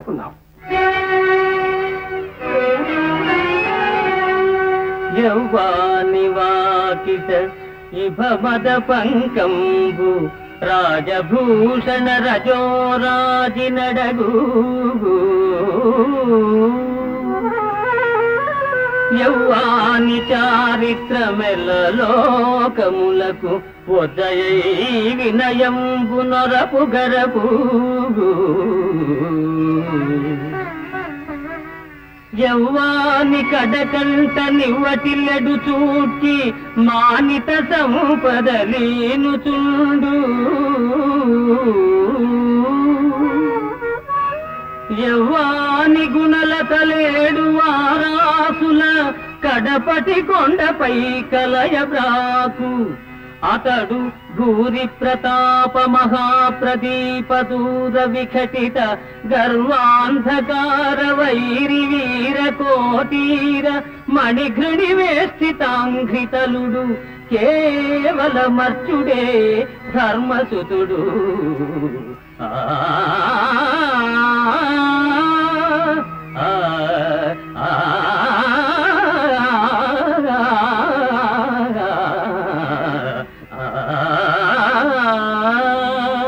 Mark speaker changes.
Speaker 1: ఉన్నాం
Speaker 2: యౌవాని వాకిట ఇభమద పంకంబు రాజభూషణ రజోరాజి నడగు యౌవాని చారిత్రమెల్ల లోకములకు ఉదయై వినయంబు నొరపు గరపు యవ్వాని కడకంట నివ్వటిల్లడు చూచి మానిత సంపదలీను చుండు యవ్వాని గుణల తలేడు వారాసుల కడపటి కొండపై కలయ బ్రాకు అతడు భూరి ప్రతాప మహాప్రదీప దూర విఘటిత గర్వాంధకార వైరి వీర కోటీర మణిఘృణి వేష్టితాంఘ్రితలుడు కేవల మర్చుడే ధర్మసుతుడు ఆ